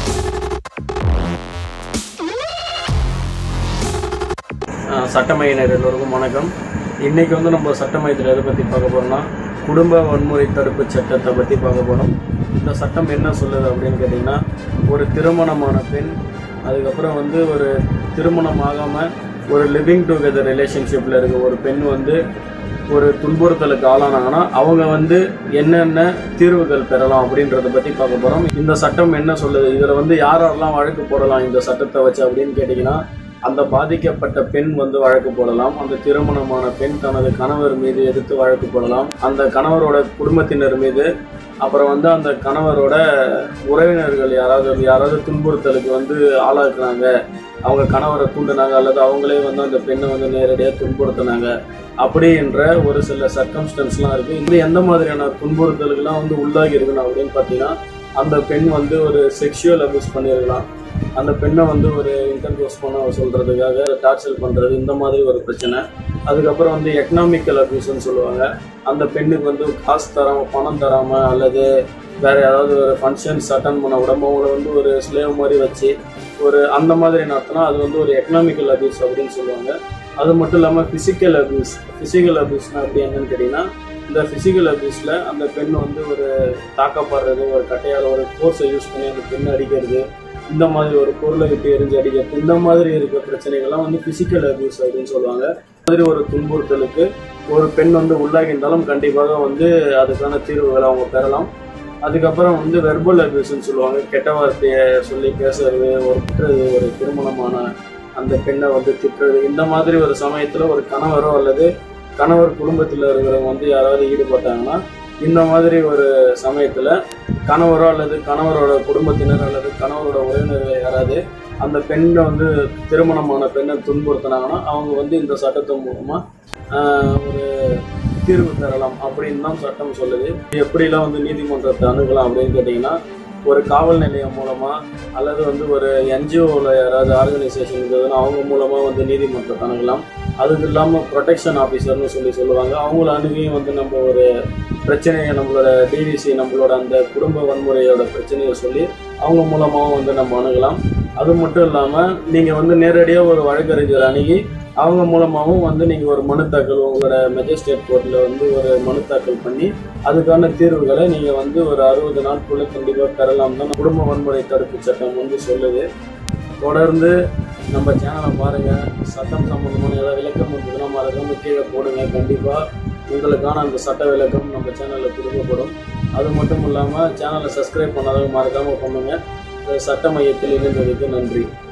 ஆஹ் சட்டமையினர் எல்லோருக்கும் வணக்கம் இன்னைக்கு வந்து நம்ம சட்டமயத்தில் எதை பற்றி பார்க்க போறோம்னா குடும்ப வன்முறை தடுப்பு சட்டத்தை பற்றி பார்க்க போறோம் இந்த சட்டம் என்ன சொல்லுது அப்படின்னு கேட்டிங்கன்னா ஒரு திருமணமான பெண் அதுக்கப்புறம் வந்து ஒரு திருமணம் ஆகாமல் ஒரு லிவிங் டுகெதர் ரிலேஷன்ஷிப்பில் இருக்க ஒரு பெண் வந்து ஒரு துன்புறுத்தலுக்கு ஆளானாங்கன்னா அவங்க வந்து என்னென்ன தீர்வுகள் பெறலாம் அப்படின்றத பற்றி பார்க்க போகிறோம் இந்த சட்டம் என்ன சொல்லுது இதில் வந்து யார் யாரெல்லாம் வழக்கு போடலாம் இந்த சட்டத்தை வச்சு அப்படின்னு கேட்டிங்கன்னா அந்த பாதிக்கப்பட்ட பெண் வந்து வழக்கு போடலாம் அந்த திருமணமான பெண் தனது கணவர் மீது எதிர்த்து வழக்கு போடலாம் அந்த கணவரோட குடும்பத்தினர் மீது அப்புறம் வந்து அந்த கணவரோட உறவினர்கள் யாராவது யாராவது துன்புறுத்தலுக்கு வந்து ஆளாக்குறாங்க அவங்க கணவரை தூண்டுனாங்க அல்லது அவங்களே வந்து அந்த பெண்ணை வந்து நேரடியாக துன்புறுத்துனாங்க அப்படின்ற ஒரு சில சர்க்கம்ஸ்டன்ஸ்லாம் இருக்குது இது எந்த மாதிரியான துன்புறுத்தலுக்கெல்லாம் வந்து உள்ளாகி இருக்கணும் அப்படின்னு பார்த்தீங்கன்னா அந்த பெண் வந்து ஒரு செக்ஷுவல் அபியூஸ் பண்ணியிருக்கலாம் அந்த பெண்ணை வந்து ஒரு இன்டர்வியூஸ் பண்ண சொல்கிறதுக்காக டார்ச்சர் பண்ணுறது இந்த மாதிரி ஒரு பிரச்சனை அதுக்கப்புறம் வந்து எக்கனாமிக்கல் அபியூஸ்னு சொல்லுவாங்க அந்த பெண்ணுக்கு வந்து காசு தராமல் பணம் தராமல் அல்லது வேறு ஏதாவது ஒரு ஃபங்க்ஷன்ஸ் அட்டன் பண்ண உடம்பு அவங்கள வந்து ஒரு ஸ்லேவ் மாதிரி வச்சு ஒரு அந்த மாதிரி நடத்தினா அது வந்து ஒரு எக்கனாமிக்கல் அபியூஸ் அப்படின்னு சொல்லுவாங்க அது மட்டும் இல்லாமல் ஃபிசிக்கல் அபியூஸ் ஃபிசிக்கல் அபியூஸ்னால் எப்படி என்னன்னு கேட்டிங்கன்னா இந்த ஃபிசிக்கல் அபியூஸில் அந்த பெண் வந்து ஒரு தாக்கப்படுறது ஒரு கட்டையால் ஒரு ஃபோர்ஸை யூஸ் பண்ணி அந்த பெண்ணை அடிக்கிறது இந்த மாதிரி ஒரு பொருளை விட்டு எரிஞ்சு அடிக்கிறது இந்த மாதிரி இருக்க பிரச்சனைகள்லாம் வந்து ஃபிசிக்கல் அபியூஸ் அப்படின்னு சொல்லுவாங்க இந்த மாதிரி ஒரு துன்புறுத்தலுக்கு ஒரு பெண் வந்து உள்ளாகின்றாலும் கண்டிப்பாக வந்து அதுக்கான தீர்வுகளை அவங்க பெறலாம் அதுக்கப்புறம் வந்து வெர்பல் அபியூஸ்ன்னு சொல்லுவாங்க கெட்ட வார்த்தையை சொல்லி பேசுறது ஒரு திட்டுறது ஒரு திருமணமான அந்த பெண்ணை வந்து திட்டுறது இந்த மாதிரி ஒரு சமயத்தில் ஒரு கணவரோ அல்லது கணவர் குடும்பத்தில் இருக்கிறவங்க வந்து யாராவது ஈடுபட்டாங்கன்னா இந்த மாதிரி ஒரு சமயத்தில் கணவரோ அல்லது கணவரோட குடும்பத்தினர் அல்லது கணவரோட உறவினர்கள் யாராவது அந்த பெண்ணை வந்து திருமணமான பெண்ணை துன்புறுத்தினாங்கன்னா அவங்க வந்து இந்த சட்டத்தின் மூலமாக ஒரு தீர்வு பெறலாம் அப்படின்னு தான் சட்டம் சொல்லுது எப்படிலாம் வந்து நீதிமன்றத்தை அணுகலாம் அப்படின்னு கேட்டிங்கன்னா ஒரு காவல் நிலையம் மூலமாக அல்லது வந்து ஒரு என்ஜிஓவில் யாராவது ஆர்கனைசேஷன் இருந்ததுன்னா அவங்க மூலமாக வந்து நீதிமன்றத்தை அணுகலாம் அதுக்கு இல்லாமல் ப்ரொடெக்ஷன் ஆஃபீஸர்னு சொல்லி சொல்லுவாங்க அவங்கள அணுகியும் வந்து நம்ம ஒரு பிரச்சனையை நம்மளோட டிவிசி நம்மளோட அந்த குடும்ப வன்முறையோட பிரச்சனையை சொல்லி அவங்க மூலமாகவும் வந்து நம்ம அணுகலாம் அது மட்டும் இல்லாமல் நீங்கள் வந்து நேரடியாக ஒரு வழக்கறிஞர் அணுகி அவங்க மூலமாகவும் வந்து நீங்கள் ஒரு மனு தாக்கல் உங்களோட மெஜிஸ்ட்ரேட் கோர்ட்டில் வந்து ஒரு மனு தாக்கல் பண்ணி அதுக்கான தீர்வுகளை நீங்கள் வந்து ஒரு அறுபது நாட்குள்ளே கண்டிப்பாக பெறலாம் தான் குடும்ப வன்முறை தடுப்பு சட்டம் வந்து சொல்லுது தொடர்ந்து நம்ம சேனலை பாருங்கள் சட்டம் சம்மந்தமான ஏதாவது விளக்கம் இருந்ததுன்னா மறக்காம கீழே போடுங்க கண்டிப்பாக உங்களுக்கான அந்த சட்ட விளக்கம் நம்ம சேனலில் கொடுக்கப்படும் அது மட்டும் இல்லாமல் சேனலை சப்ஸ்கிரைப் பண்ணாதவங்க மறக்காமல் பண்ணுங்கள் சட்ட மையத்தில் இணைந்ததுக்கு நன்றி